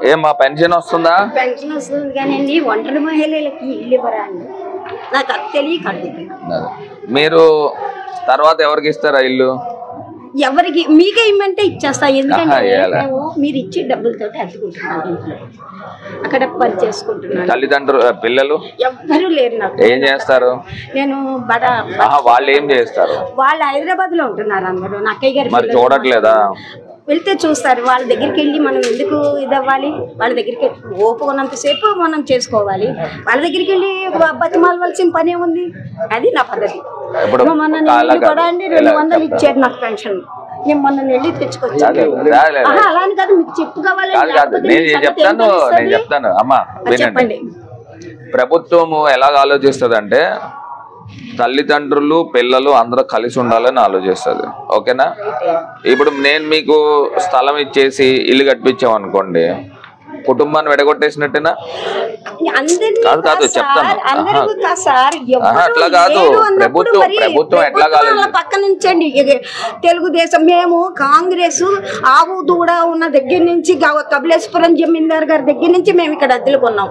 ఏమ్మా పెన్షన్ వస్తుందా పెన్షన్ వస్తుంది కానీ అండి ఒంటరి మహిళలకి ఇల్లు ఇవ్వరా అండి నాకు అది తెలియక అడుగుతున్నా అదే. మీరు తర్వాత ఎవరికి ఇస్తారా ఇల్లు ఎవరికి మీకే ఇమ్మంటే ఇచ్చేస్తా ఎందుకంటే ఆహా, ఇయ్యాలా? మేము మీరు ఇచ్చే డబ్బులతో అద్దుకుంటున్నాను ఇంట్లో అక్కడ పని చేసుకుంటున్నాను తల్లిదండ్రులు ఆ, పిల్లలు ఎవ్వరూ లేరు నాకు ఏం చేస్తారు నేను బడ ఆహా వాళ్ళు ఏం చేస్తారు వాళ్ళు హైదరాబాద్ లో ఉంటున్నారు అందరూ నా అక్కయ్య గారి మరి పిల్లలు. చూడట్లేదా వెళ్తే చూస్తారు వాళ్ళ దగ్గరికి వెళ్ళి మనం ఎందుకు ఇది అవ్వాలి వాళ్ళ దగ్గరికి ఓపుకున్నంతసేపు మనం చేసుకోవాలి వాళ్ళ దగ్గరికి వెళ్ళి బతిమాలవలసిన పని ఏముంది అది నా పద్ధతి ఇప్పుడు ఇదిగో మొన్న నేను అలా ఇల్లు కాదు. కూడా అండి రెండు ఎలా వందలు చెప్తా? ఇచ్చారు నాకు పెన్షన్ నేను మొన్న వెళ్ళి తెచ్చుకొచ్చాను అదే, అదే, అదే. ఆహా, అలా అని కాదు మీకు చెప్పు కావాలి కాదు కాదు నేను చెప్తాను నేను చెప్తాను అమ్మా వినండి చెప్పండి ప్రభుత్వము ఎలాగ ఆలోచిస్తుంది అంటే తల్లిదండ్రులు పిల్లలు అందరూ కలిసి ఉండాలని ఆలోచిస్తుంది ఓకేనా ఇప్పుడు నేను మీకు స్థలం ఇచ్చేసి ఇల్లు కట్టించాం అనుకోండి కుటుంబాన్ని విడగొట్టేసినట్టేనా అందరినీ కాదు, కాదు, కాదు చెప్తాను. సార్, అందరికీ ఆహా. కాదు సార్, ఎవరు ఆహా, అట్లా కాదు. లేరు అన్నప్పుడు ప్రభుత్వం- మరి ప్రభుత్వం ఎట్లా ప్రభుత్వం కాలేదు? వాళ్ళ పక్క నుంచండి ఇక తెలుగుదేశం మేము కాంగ్రెస్ ఆవు దూడ ఉన్న దగ్గర నుంచి గవ- కపిలేశ్వరం జమీందార్ గారి దగ్గర నుంచి మేము ఇక్కడ అద్దెలు కొన్నాం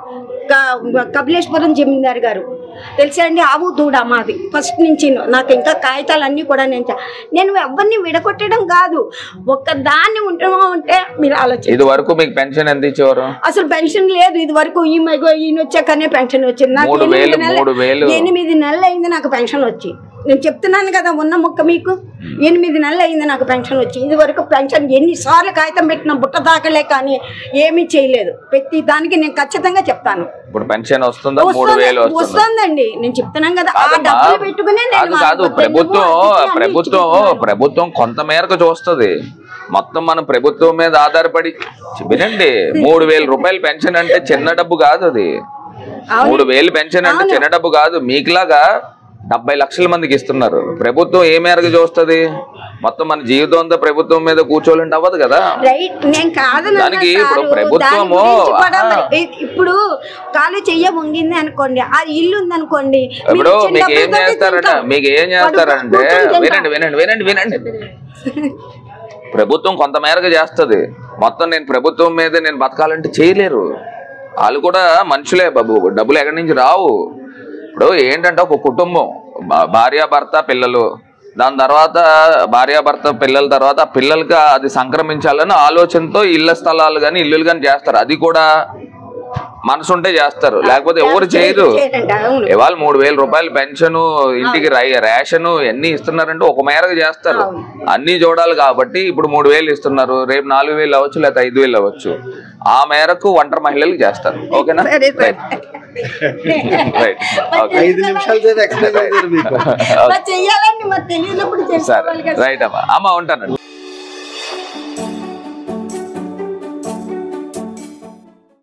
క- కపిలేశ్వరం జమీందార్ గారు తెలుసా అండి ఆవు దూడ మాది ఫస్ట్ నుంచి నాకు ఇంకా కాగితాలు అన్నీ కూడా నేను చ- నేను ఎవరిని విడగొట్టడం కాదు ఒక్క దాన్ని ఉంటామో ఉంటే మీరు ఆలోచించండి ఇది వరకు మీకు పెన్షన్ ఎంత ఇచ్చేవారు అసలు పెన్షన్ లేదు ఇది వరకు ఈమె ఈయన వచ్చాకనే పెన్షన్ వచ్చింది నాకు మూడు ఎనిమిది వేలు, నెలలు- మూడు వేలు. ఎనిమిది నెలలు అయింది నాకు పెన్షన్ వచ్చి నేను చెప్తున్నాను కదా ఉన్న ముక్క మీకు ఎనిమిది నెలలు అయింది నాకు పెన్షన్ వచ్చి ఇది వరకు పెన్షన్ ఎన్నిసార్లు కాగితం పెట్టిన బుట్ట దాకలే కానీ ఏమీ చేయలేదు ప్రతి దానికి నేను ఖచ్చితంగా చెప్తాను ఇప్పుడు పెన్షన్ వస్తుందా మూడు వస్తుంది- వేలు వస్తుందా వస్తుందండి నేను చెప్తున్నాను కదా ఆ కాదమ్మా. డబ్బులు పెట్టుకునే నేను కాదు కాదు వాళ్ళకి ప్రభుత్వం వద్దనేమో అన్ని ప్రభుత్వం ఇచ్చుకుంటున్నాను. ప్రభుత్వం కొంత మేరకు చూస్తుంది మొత్తం మనం ప్రభుత్వం మీద ఆధారపడి వినండి మూడు వేల రూపాయలు పెన్షన్ అంటే చిన్న డబ్బు కాదు అది అవును. మూడు వేలు పెన్షన్ అంటే చిన్న డబ్బు కాదు మీకులాగా డెబ్బై లక్షల మందికి ఇస్తున్నారు ప్రభుత్వం ఏ మేరకు చూస్తుంది మొత్తం మన జీవితం అంతా ప్రభుత్వం మీద కూర్చోవాలంటే అవ్వదు కదా రైట్ నేను కాదనన్నా దానికి సారు. ఇప్పుడు దాని ప్రభుత్వము, గురించి కూడా ఆహా. మరి ఇ- ఇప్పుడు కాలు చెయ్య వంగింది అనుకోండి ఆ ఇల్లు ఉంది అనుకోండి ఇప్పుడు మీకు ఏం చేస్తారంటే మీకు ఏం చేస్తారంటే వినండి వినండి వినండి వినండి ప్రభుత్వం కొంత మేరకు చేస్తుంది మొత్తం నేను ప్రభుత్వం మీద నేను బతకాలంటే చేయలేరు వాళ్ళు కూడా మనుషులే బాబు డబ్బులు ఎక్కడి నుంచి రావు ఇప్పుడు ఏంటంటే ఒక కుటుంబం భా- భార్యాభర్త పిల్లలు దాని తర్వాత భార్యాభర్త పిల్లల తర్వాత ఆ పిల్లలకి అది సంక్రమించాలని ఆలోచనతో ఇళ్ల స్థలాలు కానీ ఇల్లులు కానీ చేస్తారు అది కూడా మనసు ఉంటే చేస్తారు లేకపోతే ఎవరు చేయరు అవును ఇవాళ మూడు వేల రూపాయలు పెన్షన్ ఇంటికి రై- రేషన్ ఎన్ని ఇస్తున్నారంటే ఒక మేరకు చేస్తారు అన్ని చూడాలి కాబట్టి ఇప్పుడు మూడు వేలు ఇస్తున్నారు రేపు నాలుగు వేలు అవ్వచ్చు లేకపోతే ఐదు వేలు అవ్వచ్చు ఆ మేరకు ఒంటరి మహిళలకు చేస్తారు ఓకేనా సరే సార్. రైట్ ఓకే ఐదు నిమిషాల సేపు ఎక్స్ప్లెయిన్ చేశారు మీకు మరి చెయ్యాలండి మరి తెలియనప్పుడు సరే చేసుకోవాలి కదా రైట్ అమ్మా అమ్మ ఉంటానండి